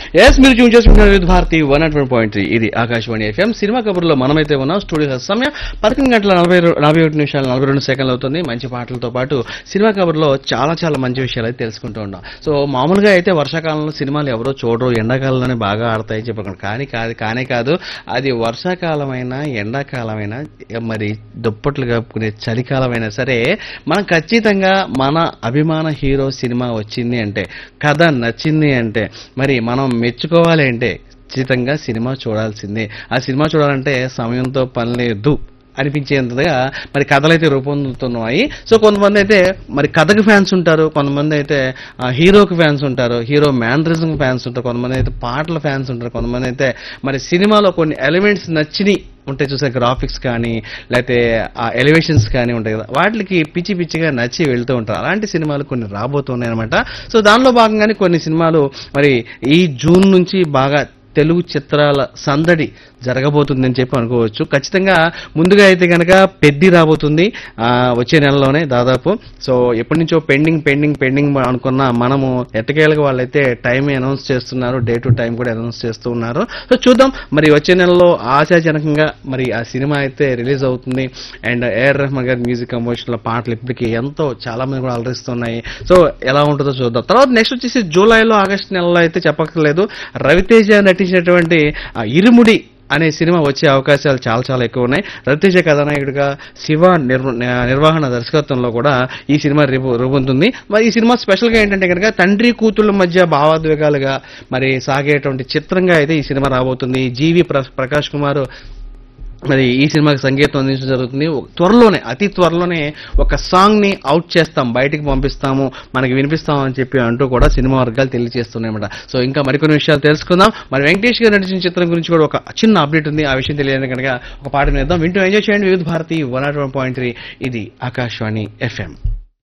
yes మీరు చూసి చేసుకుంటున్నారు with Bharati one nought one point three ఇది ఆకాశవాణి ఎఫ్ఎం సినిమా కబుర్లో మనమైతే ఉన్నాం స్టూడియో సమయం పదకొండు గంటల నలభై రో- నలభై ఒకటి నిమిషాలు నలభై రెండు సెకండ్లు అవుతుంది మంచి పాటలతో పాటు సినిమా కబుర్లో చాలా చాలా మంచి విషయాలు అయితే తెలుసుకుంటూ ఉన్నాం సో మామూలుగా అయితే వర్షాకాలంలో సినిమాలు ఎవరో చూడరు ఎండాకాలంలోనే బాగా ఆడతాయి చెప్పకుండా కానీ కాదు కానే కాదు అది వర్షాకాలమైనా ఎండాకాలమైనా మరి దుప్పట్లు కప్పుకునే చలికాలమైనా సరే మనం ఖచ్చితంగా మన అభిమాన హీరో సినిమా వచ్చింది అంటే కథ నచ్చింది అంటే మరి మనం మెచ్చుకోవాలి అంటే ఖచ్చితంగా సినిమా చూడాల్సిందే ఆ సినిమా చూడాలంటే సమయంతో పని లేదు అనిపించేంతగా మరి కథలు అయితే రూపొందుతున్నాయి సో కొంతమంది అయితే మరి కథకు ఫ్యాన్స్ ఉంటారు కొంతమంది అయితే ఆ, హీరోకి ఫ్యాన్స్ ఉంటారు హీరో మ్యానరిజం ఫ్యాన్స్ ఉంటారు కొంతమంది అయితే పాటల ఫ్యాన్స్ ఉంటారు కొంతమంది అయితే మరి సినిమాలో కొన్ని ఎలిమెంట్స్ నచ్చిని ఉంటాయి చూసే గ్రాఫిక్స్ కానీ లేకపోతే ఆ ఎలివేషన్స్ కానీ ఉంటాయి కదా వాటికి పిచ్చి పిచ్చిగా నచ్చి వెళ్తూ ఉంటారు అలాంటి సినిమాలు కొన్ని రాబోతున్నాయి అనమాట సో దానిలో భాగంగానే కొన్ని సినిమాలు మరి ఈ జూన్ నుంచి బాగా తెలుగు చిత్రాల సందడి జరగబోతుందని చెప్పి అనుకోవచ్చు ఖచ్చితంగా ముందుగా అయితే కనుక పెద్ది రాబోతుంది ఆ, వచ్చే నెలలోనే దాదాపు సో ఎప్పటి నుంచో పెండింగ్ పెండింగ్ పెండింగ్ అనుకున్న మనము ఎట్టకేలకు వాళ్ళైతే టైం అనౌన్స్ చేస్తున్నారు డే టు టైం కూడా అనౌన్స్ చేస్తూ ఉన్నారు సో చూద్దాం మరి వచ్చే నెలలో ఆశాజనకంగా మరి ఆ సినిమా అయితే రిలీజ్ అవుతుంది అండ్ ఏఆర్ రెహమాన్ గారి మ్యూజిక్ కంపోజిషన్ లో పాటలు ఇప్పటికి ఎంతో చాలా మంది కూడా అలరిస్తున్నాయి సో ఎలా ఉంటుందో చూద్దాం తర్వాత నెక్స్ట్ వచ్చేసి జూలైలో ఆగస్ట్ నెలలో అయితే చెప్పక్కర్లేదు రవితేజ నటించినటువంటి ఆ, ఇరుముడి అనే సినిమా వచ్చే అవకాశాలు చాలా చాలా ఎక్కువ ఉన్నాయి రవితేజ కథానాయకుడిగా శివ నిర్వ- నిర్వహణ దర్శకత్వంలో కూడా ఈ సినిమా రేపు రూపొందుతుంది మరి ఈ సినిమా స్పెషల్ గా ఏంటంటే కనుక తండ్రి కూతుళ్ళ మధ్య భావోద్వేగాలుగా మరి సాగేటువంటి చిత్రంగా అయితే ఈ సినిమా రాబోతుంది జీవి ప్ర- ప్రకాష్ కుమార్ మరి ఈ సినిమాకి సంగీతం అందించడం జరుగుతుంది త్వరలోనే అతి త్వరలోనే ఒక సాంగ్ ని అవుట్ చేస్తాం బయటికి పంపిస్తాము మనకి వినిపిస్తాం అని చెప్పి అంటూ కూడా సినిమా వర్గాలు తెలియజేస్తున్నాయన్నమాట సో ఇంకా మరికొన్ని విషయాలు తెలుసుకుందాం మరి వెంకటేష్ గారు నటించిన చిత్రం గురించి కూడా ఒక చిన్న అప్డేట్ ఉంది ఆ విషయం తెలియదు కనుక ఒక పాట వినేద్దాం వింటూ ఎంజాయ్ చేయండి Vividh Bharati one nought one point three ఇది ఆకాశవాణి ఎఫ్ఎం